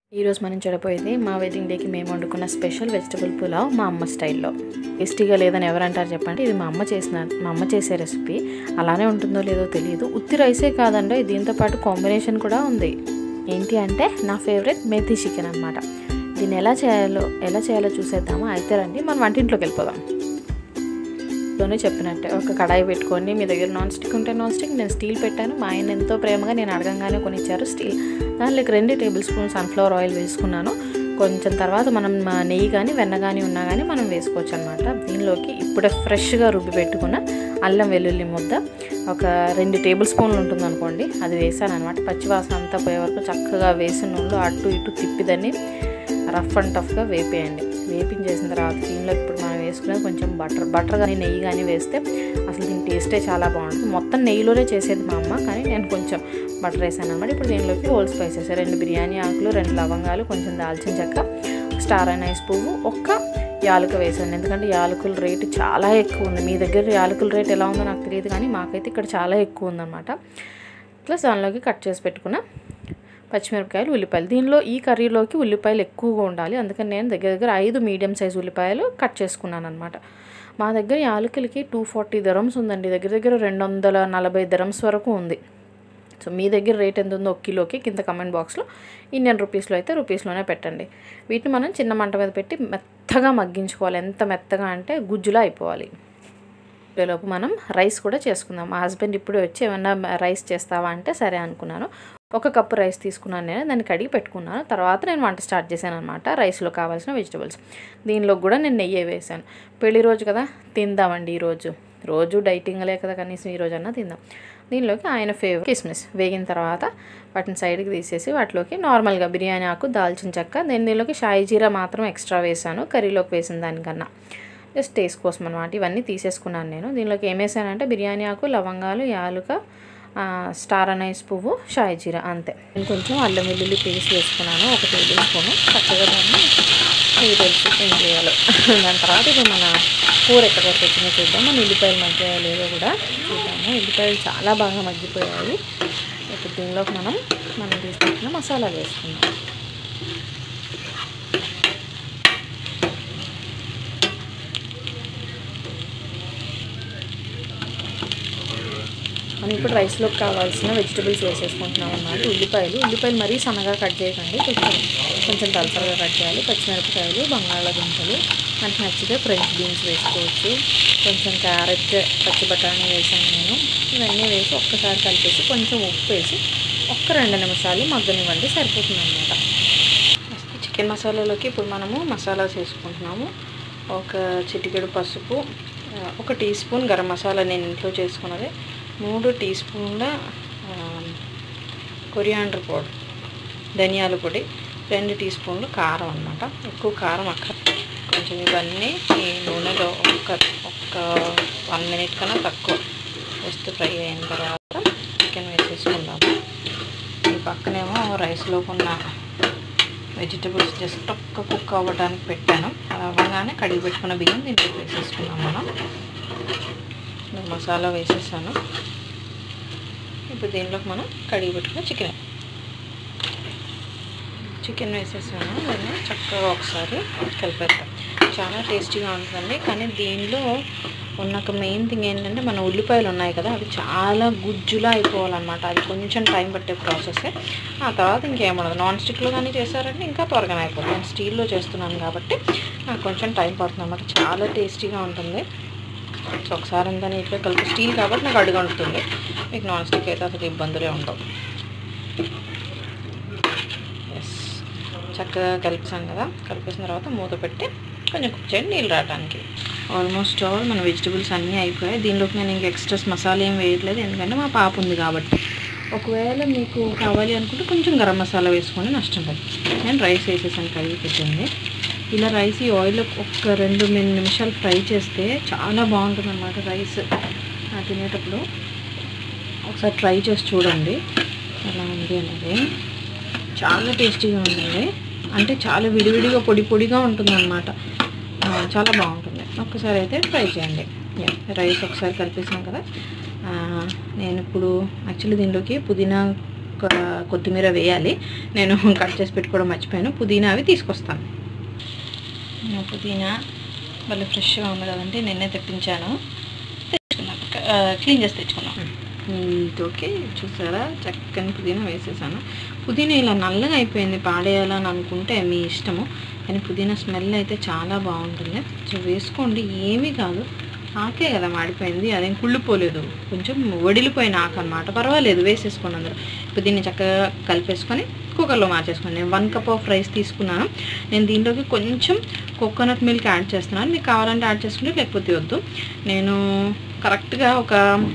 ఈరోజు మనం చూడబోయేది మా వెడ్డింగ్ డేకి మేము వండుకున్న స్పెషల్ వెజిటబుల్ పులావ్ మా అమ్మ స్టైల్లో టేస్టీగా లేదని ఎవరంటారు చెప్పండి ఇది మా అమ్మ చేసిన మా అమ్మ చేసే రెసిపీ అలానే ఉంటుందో లేదో తెలియదు ఉత్తి రైసే కాదండి దీంతో పాటు కాంబినేషన్ కూడా ఉంది ఏంటి అంటే నా ఫేవరెట్ మేథీ చికెన్ అనమాట దీన్ని ఎలా చేయాలో ఎలా చేయాలో చూసేద్దామా అయితే రండి మనం వంటింట్లోకి వెళ్ళిపోదాం లోనే చెప్పినట్టే ఒక కడాయి పెట్టుకొని మీ దగ్గర నాన్ స్టిక్ ఉంటే నాన్ స్టిక్ నేను స్టీల్ పెట్టాను మా ఆయన ఎంతో ప్రేమగా నేను అడగంగానే కొనిచ్చారు స్టీల్ దాంట్లోకి రెండు టేబుల్ స్పూన్ సన్ఫ్లవర్ ఆయిల్ వేసుకున్నాను కొంచెం తర్వాత మనం నెయ్యి కానీ వెన్న కానీ ఉన్నా కానీ మనం వేసుకోవచ్చు అనమాట దీనిలోకి ఇప్పుడే ఫ్రెష్గా రుబ్బి పెట్టుకున్న అల్లం వెల్లుల్లి ముద్ద ఒక రెండు టేబుల్ స్పూన్లు ఉంటుంది అనుకోండి అది వేసాను అనమాట పచ్చివాసన అంతా పోయే వరకు చక్కగా వేసిన నూనెలో అటు ఇటు తిప్పిదని రఫ్ అండ్ టఫ్గా వేపేయండి వేపించేసిన తర్వాత దీనిలో ఇప్పుడు మనం వేసుకునేది కొంచెం బటర్ బటర్ కానీ నెయ్యి కానీ వేస్తే అసలు దీని టేస్టే చాలా బాగుంటుంది మొత్తం నెయ్యిలోనే చేసేది మా అమ్మ కానీ నేను కొంచెం బటర్ వేసాను అనమాట ఇప్పుడు దీనిలోకి హోల్ స్పైసెస్ రెండు బిర్యానీ ఆకులు రెండు లవంగాలు కొంచెం దాల్చిన చెక్క స్టార్ అనైస్ పువ్వు ఒక్క యాలక వేసాను ఎందుకంటే యాలకుల రేటు చాలా ఎక్కువ ఉంది మీ దగ్గర యాలకుల రేట్ ఎలా ఉందో నాకు తెలియదు కానీ మాకైతే ఇక్కడ చాలా ఎక్కువ ఉందన్నమాట ప్లస్ దానిలోకి కట్ చేసి పెట్టుకున్న పచ్చిమిరపకాయలు ఉల్లిపాయలు దీనిలో ఈ కర్రీలోకి ఉల్లిపాయలు ఎక్కువగా ఉండాలి అందుకని నేను దగ్గర దగ్గర ఐదు మీడియం సైజ్ ఉల్లిపాయలు కట్ చేసుకున్నాను అనమాట మా దగ్గర యాలకులకి టూ ఫార్టీ దరమ్స్ ఉందండి దగ్గర దగ్గర రెండు వందల నలభై దరమ్స్ వరకు ఉంది సో మీ దగ్గర రేట్ ఎంత ఉందో ఒక కిలోకి కింద కమెంట్ బాక్స్లో ఇండియన్ రూపీస్లో అయితే రూపీస్లోనే పెట్టండి వీటిని మనం చిన్న మంట మీద పెట్టి మెత్తగా మగ్గించుకోవాలి ఎంత మెత్తగా అంటే గుజ్జులా అయిపోవాలి లోపు మనం రైస్ కూడా చేసుకుందాం మా హస్బెండ్ ఇప్పుడు వచ్చి ఏమన్నా రైస్ చేస్తావా అంటే సరే అనుకున్నాను ఒక కప్పు రైస్ తీసుకున్నాను నేను దాన్ని కడిగి పెట్టుకున్నాను తర్వాత నేను వంట స్టార్ట్ చేశాను అనమాట రైస్లో కావాల్సిన వెజిటబుల్స్ దీనిలో కూడా నేను నెయ్యి వేసాను పెళ్లి రోజు కదా తిందామండి ఈరోజు రోజు డైటింగ్లే కదా కనీసం ఈ రోజన్నా తిందాం దీనిలోకి ఆయన ఫేవరెట్ కిస్మిస్ వేగిన తర్వాత వాటిని సైడ్కి తీసేసి వాటిలోకి నార్మల్గా బిర్యానీ ఆకు దాల్చిన చెక్క నేను దీనిలోకి షాయి జీరా మాత్రం ఎక్స్ట్రా వేసాను కర్రీలోకి వేసిన దానికన్నా జస్ట్ టేస్ట్ కోసం అనమాట ఇవన్నీ తీసేసుకున్నాను నేను దీనిలోకి ఏం వేసానంటే బిర్యానీ ఆకు లవంగాలు యాలుక స్టార్ అనైస్ పువ్వు షాయి జీరా అంతే నేను కొంచెం అల్లం వెల్లుల్లి పేస్ట్ వేసుకున్నాను ఒక టేబుల్ స్పూను చక్కగా దాన్ని ఇది తెలుసు ఏం చేయాలో దాని తర్వాత ఇప్పుడు మన కూర ఎక్కడ వరకు వచ్చిందో చూద్దాం మన ఉల్లిపాయలు మగ్గాయో లేదో కూడా చూద్దాము ఉల్లిపాయలు చాలా బాగా మగ్గిపోయాయి ఇప్పుడు దీనిలోకి మనం మనం తీసుకుంటున్న మసాలా వేసుకుందాం మనం ఇప్పుడు రైస్లోకి కావాల్సిన వెజిటబుల్స్ వేసేసుకుంటున్నాం అన్నమాట ఉల్లిపాయలు ఉల్లిపాయలు మరీ సన్నగా కట్ చేయకండి కొంచెం కొంచెం దలసరగా కట్ చేయాలి పచ్చిమిరపకాయలు బంగాళాదుంపలు మనకి నచ్చితే ఫ్రెంచ్ బీన్స్ వేసుకోవచ్చు కొంచెం క్యారెట్ పచ్చి బఠానీ వేసాను నేను ఇవన్నీ వేసి ఒక్కసారి కలిపేసి కొంచెం ఉప్పు వేసి ఒక్క రెండు నిమిషాలు మగ్గనివ్వండి సరిపోతుంది అనమాట చికెన్ మసాలాలోకి ఇప్పుడు మనము మసాలాస్ వేసుకుంటున్నాము ఒక చిటికెడు పసుపు ఒక టీ స్పూన్ గరం మసాలా నేను ఇంట్లో చేసుకున్నది మూడు టీ స్పూన్ల కొరియాండర్ పౌడర్ ధనియాల పొడి రెండు టీ స్పూన్లు కారం అనమాట ఎక్కువ కారం అక్క కొంచెం ఇవన్నీ ఈ నూనెలో ఒక ఒక్క వన్ మినిట్ కన్నా తక్కువ జస్ట్ ఫ్రై అయిన తర్వాత చికెన్ వేసేసుకుందాము ఈ పక్కనేమో రైస్లో ఉన్న వెజిటబుల్స్ జస్ట్ ఒక్క కుక్ అవ్వడానికి పెట్టాను అది అవ్వగానే కడిగి పెట్టుకున్న బియ్యం దీంట్లో వేసేసుకున్నాం మనం మసాలా వేసేసాను ఇప్పుడు దీనిలోకి మనం కడిగి పెట్టుకున్న చికెన్ చికెన్ వేసేసాను దాన్ని చక్కగా ఒకసారి కలిపేద్దాం చాలా టేస్టీగా ఉంటుందండి కానీ దీనిలో ఉన్న ఒక మెయిన్ థింగ్ ఏంటంటే మన ఉల్లిపాయలు ఉన్నాయి కదా అవి చాలా గుజ్జులా అయిపోవాలన్నమాట అది కొంచెం టైం పట్టే ప్రాసెస్ ఆ తర్వాత ఇంకేముండదు నాన్ స్టిక్లో కానీ చేశారంటే ఇంకా త్వరగా అయిపోతుంది నేను స్టీల్లో చేస్తున్నాను కాబట్టి నాకు కొంచెం టైం పడుతుంది అన్నమాట చాలా టేస్టీగా ఉంటుంది సో ఒకసారి అంతా నీట్గా కలిపి స్టీల్ కాబట్టి నాకు అడుగు ఉంటుంది మీకు నాన్ స్టిక్ అయితే అసలు ఇబ్బందులే ఉండవు ఎస్ చక్కగా కలిపాను కదా కలిపేసిన తర్వాత మూత పెట్టి కొంచెం కుక్ చేయండి నీళ్ళు రావడానికి ఆల్మోస్ట్ ఆల్ మన వెజిటబుల్స్ అన్నీ అయిపోయాయి దీనిలోకి నేను ఇంకా ఎక్స్ట్రాస్ మసాలా ఏం వేయట్లేదు ఎందుకంటే మా పాప ఉంది కాబట్టి ఒకవేళ మీకు కావాలి అనుకుంటే కొంచెం గరం మసాలా వేసుకొని నష్టం లేదు నేను రైస్ వేసేసాను కడిగి పెట్టింది ఇలా రైస్ ఈ ఆయిల్లో ఒక రెండు మూడు నిమిషాలు ఫ్రై చేస్తే చాలా బాగుంటుంది అనమాట రైస్ తినేటప్పుడు ఒకసారి ట్రై చేసి చూడండి ఎలా ఉంది అనేది చాలా టేస్టీగా ఉంటుంది అంటే చాలా విడివిడిగా పొడి పొడిగా ఉంటుంది అనమాట చాలా బాగుంటుంది ఒక్కసారి అయితే ట్రై చేయండి రైస్ ఒకసారి కలిపేసాం కదా నేను ఇప్పుడు యాక్చువల్లీ దీనిలోకి పుదీనా ఒక కొత్తిమీర వేయాలి నేను కట్ చేసి పెట్టుకోవడం మర్చిపోయాను పుదీనా అవి తీసుకొస్తాను నా పుదీనా మళ్ళీ ఫ్రెష్గా ఉంది కదండి నిన్నే తెప్పించాను తెచ్చుకున్నాను క్లీన్ చేసి తెచ్చుకున్నాను ఓకే చూసారా చక్కని పుదీనా వేసేసాను పుదీనా ఇలా నల్లగా అయిపోయింది పాడేయాలని అనుకుంటే మీ ఇష్టము కానీ పుదీనా స్మెల్ అయితే చాలా బాగుంటుంది సో వేసుకోండి ఏమీ కాదు ఆకే కదా మాడిపోయింది అదేం కుళ్ళిపోలేదు కొంచెం వడిలిపోయిన ఆకు అనమాట పర్వాలేదు వేసేసుకోండి అందరూ ఇప్పుడు దీన్ని చక్కగా కలిపేసుకొని కుక్కర్లో మార్చేసుకోండి నేను వన్ కప్ ఆఫ్ రైస్ తీసుకున్నాను నేను దీంట్లోకి కొంచెం కోకోనట్ మిల్క్ యాడ్ చేస్తున్నాను మీకు కావాలంటే యాడ్ చేసుకుంటే లేకపోతే వద్దు నేను కరెక్ట్గా ఒక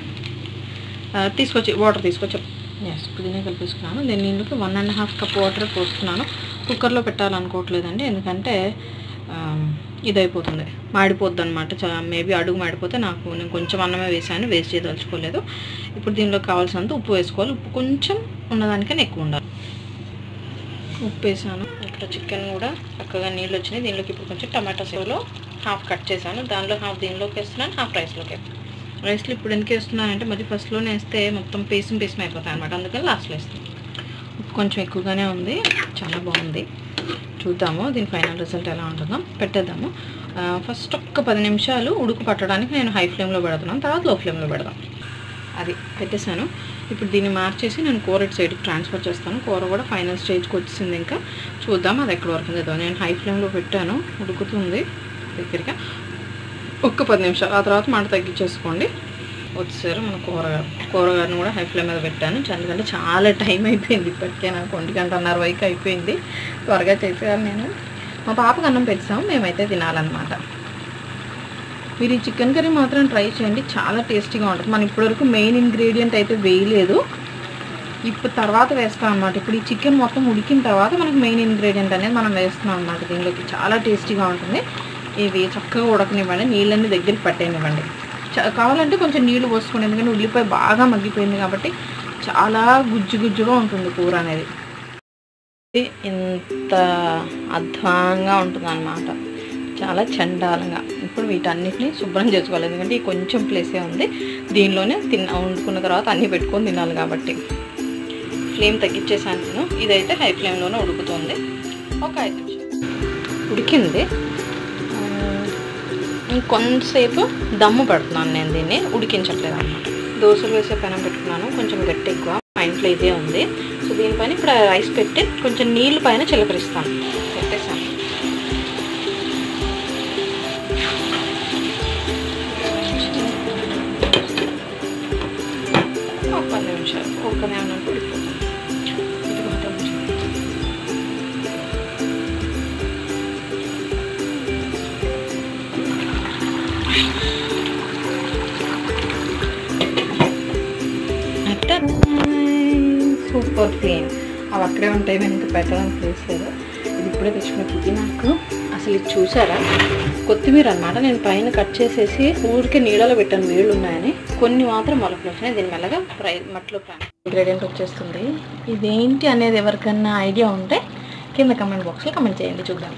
ఆ, తీసుకొచ్చి వాటర్ తీసుకొచ్చి ఎస్ పుదీనా కలిపేసుకున్నాను నేను దీంట్లోకి one and half cup water పోస్తున్నాను కుక్కర్లో పెట్టాలనుకోవట్లేదండి ఎందుకంటే ఆ, ఇదైపోతుంది మాడిపోద్ది అనమాట మేబీ అడుగు మాడిపోతే నాకు నేను కొంచెం అన్నమే వేసాను వేస్ట్ చేయదలుచుకోలేదు ఇప్పుడు దీనిలో కావాల్సినంత ఉప్పు వేసుకోవాలి ఉప్పు కొంచెం ఉన్నదానికన్నా ఎక్కువ ఉండాలి ఉప్పు వేసాను ఇక్కడ చికెన్ కూడా చక్కగా నీళ్ళు వచ్చినాయి దీనిలోకి ఇప్పుడు కొంచెం టమాటా సేవలో హాఫ్ కట్ చేశాను దానిలో హాఫ్ దీనిలోకి వేస్తున్నాను హాఫ్ రైస్లోకి రైస్లో ఇప్పుడు ఎందుకు వేస్తున్నానంటే మరి ఫస్ట్లోనే వేస్తే మొత్తం పేసం పేసం అయిపోతాయి అనమాట అందుకని లాస్ట్లో వేస్తాను ఉప్పు కొంచెం ఎక్కువగానే ఉంది చాలా బాగుంది చూద్దాము దీని ఫైనల్ రిజల్ట్ ఎలా ఉంటుందో పెట్టేద్దాము ఆ, ఫస్ట్ ఒక్క పది నిమిషాలు ఉడుకు పట్టడానికి నేను హై ఫ్లేమ్లో పెడుతున్నాను తర్వాత లో ఫ్లేమ్లో పెడదాం అది పెట్టేశాను ఇప్పుడు దీన్ని మార్చేసి నేను కూర ఇటు సైడ్కి ట్రాన్స్ఫర్ చేస్తాను కూర కూడా ఫైనల్ స్టేజ్కి వచ్చింది ఇంకా చూద్దాం అది ఎక్కడ వరకు ఉందో నేను హై ఫ్లేమ్లో పెట్టాను ఉడుకుతుంది దగ్గరగా ఒక్క పది నిమిషాలు ఆ తర్వాత మంట తగ్గించేసుకోండి వచ్చేసారు మన కూరగారు కూరగారిని కూడా హై ఫ్లేమ్ మీద పెట్టాను ఎందుకంటే చాలా టైం అయిపోయింది ఇప్పటికే నాకు ఒంటి గంటన్నర వరకు అయిపోయింది త్వరగా చేసేయాలి నేను మా పాపకు అన్నం పెట్టాము మేమైతే తినాలన్నమాట మీరు ఈ చికెన్ కర్రీ మాత్రం ట్రై చేయండి చాలా టేస్టీగా ఉంటుంది మనం ఇప్పటివరకు మెయిన్ ఇంగ్రీడియంట్ అయితే వేయలేదు ఇప్పుడు తర్వాత వేస్తాం అన్నమాట ఇప్పుడు ఈ చికెన్ మొత్తం ఉడికిన తర్వాత మనకి మెయిన్ ఇంగ్రీడియంట్ అనేది మనం వేస్తున్నాం అన్నమాట దీనిలోకి చాలా టేస్టీగా ఉంటుంది ఇది చక్కగా ఉడకనివ్వండి నీళ్ళన్నీ దగ్గరికి పట్టేయనివ్వండి చ- కావాలంటే కొంచెం నీళ్లు పోసుకోండి ఎందుకంటే ఉల్లిపాయ బాగా మగ్గిపోయింది కాబట్టి చాలా గుజ్జు గుజ్జుగా ఉంటుంది కూర అనేది ఇది ఇంత అధ్వానంగా ఉంటుంది అనమాట చాలా చండాలంగా ఇప్పుడు వీటన్నిటిని శుభ్రం చేసుకోవాలి ఎందుకంటే ఈ కొంచెం ప్లేసే ఉంది దీనిలోనే తిన్న వండుకున్న తర్వాత అన్నీ పెట్టుకొని తినాలి కాబట్టి ఫ్లేమ్ తగ్గించేసాను నేను ఇదైతే హై ఫ్లేమ్లోనే ఉడుకుతుంది ఒక ఐదు నిమిషాలు ఉడికింది ఆ, ఇంకొంతసేపు దమ్ము పెడుతున్నాను నేను దీన్ని ఉడికించట్లేదు అనమాట దోశలు వేసే పెనం పెట్టుకున్నాను కొంచెం గట్టి ఎక్కువ మా ఇంట్లో ఇదే ఉంది సో దీనిపైన ఇప్పుడు రైస్ పెట్టి కొంచెం నీళ్ళు పైన చిలకరిస్తాను పెట్టేసాను ఒక పది నిమిషాలు ఒక ఏమన్నా ఉడికిపోతుంది ఇది మాత్రం సూపర్ క్లీన్ అవి అక్కడే ఉంటాయి వెనక పెట్టడానికి ప్లేస్ లేదు ఇది ఇప్పుడే తెచ్చుకున్న పుదీనాకు అసలు ఇది చూసారా కొత్తిమీర అనమాట నేను పైన కట్ చేసేసి ఊరికే నీడలో పెట్టాను వేళ్ళు ఉన్నాయని కొన్ని మాత్రం మొలకలు వచ్చినాయి దీని మెల్లగా ఫ్రై మట్లో ఇంగ్రీడియంట్ వచ్చేస్తుంది ఇదేంటి అనేది ఎవరికన్నా ఐడియా ఉంటే కింద కమెంట్ బాక్స్లో కమెంట్ చేయండి చూద్దాం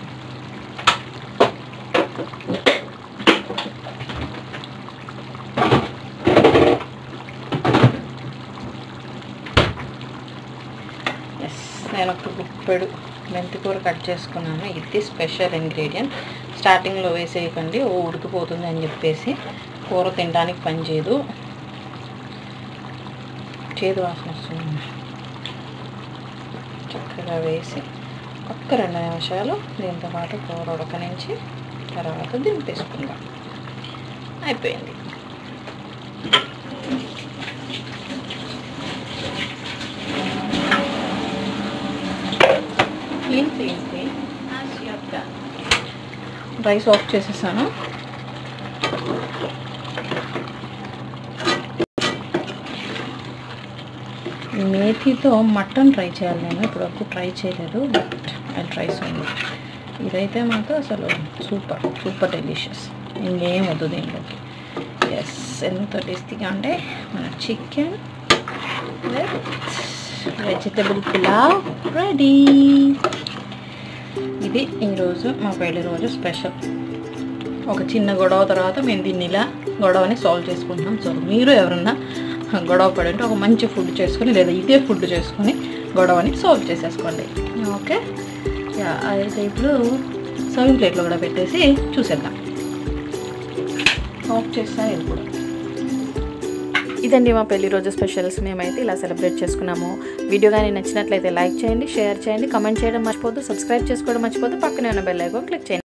ఎస్ నేను ఒక గుప్పెడు మెంతికూర కట్ చేసుకున్నాను ఇది స్పెషల్ ఇంగ్రీడియంట్ స్టార్టింగ్లో వేసేయకండి ఓ ఉడికిపోతుంది అని చెప్పేసి కూర తినడానికి పనిచేయదు చేదు వాసన వస్తుంది చక్కగా వేసి ఒక్క రెండు నిమిషాలు దీంతో పాటు కూర ఉడకనించి తర్వాత దింపేసుకుందాం అయిపోయింది clean clean clean rice off చేసేసాను మేథితో మటన్ ట్రై చేయాలి నేను ఇప్పటివరకు ట్రై చేయలేదు బట్ ఐ ట్రై సోన్ ఇదైతే మాత్రం అసలు సూపర్ సూపర్ డెలిషియస్ ఇంకేం వద్దు దీంట్లోకి ఎస్ ఎంత టేస్టీగా అంటే మన chicken with vegetable pulao ready ఇది ఈరోజు మా పెళ్లి రోజు స్పెషల్ ఒక చిన్న గొడవ తర్వాత మేము దీన్ని ఇలా గొడవని సాల్వ్ చేసుకుంటున్నాం సో మీరు ఎవరన్నా గొడవ పడంటే ఒక మంచి ఫుడ్ చేసుకొని లేదా ఇదే ఫుడ్ చేసుకొని గొడవని సర్వ్ చేసేసుకోండి ఓకే యా అయితే ఇప్పుడు సర్వింగ్ ప్లేట్లో కూడా పెట్టేసి చూసేద్దాం ఆఫ్ చేస్తాను ఇది కూడా ఇదండి మా పెళ్లి రోజు స్పెషల్స్ మేమైతే ఇలా సెలబ్రేట్ చేసుకున్నాము వీడియో కానీ నచ్చినట్లయితే లైక్ చేయండి షేర్ చేయండి కమెంట్ చేయడం మర్చిపోద్దు సబ్స్క్రైబ్ చేసుకోవడం మర్చిపోద్దు పక్కనే ఉన్న బెల్ ఐకాన్ క్లిక్ చేయండి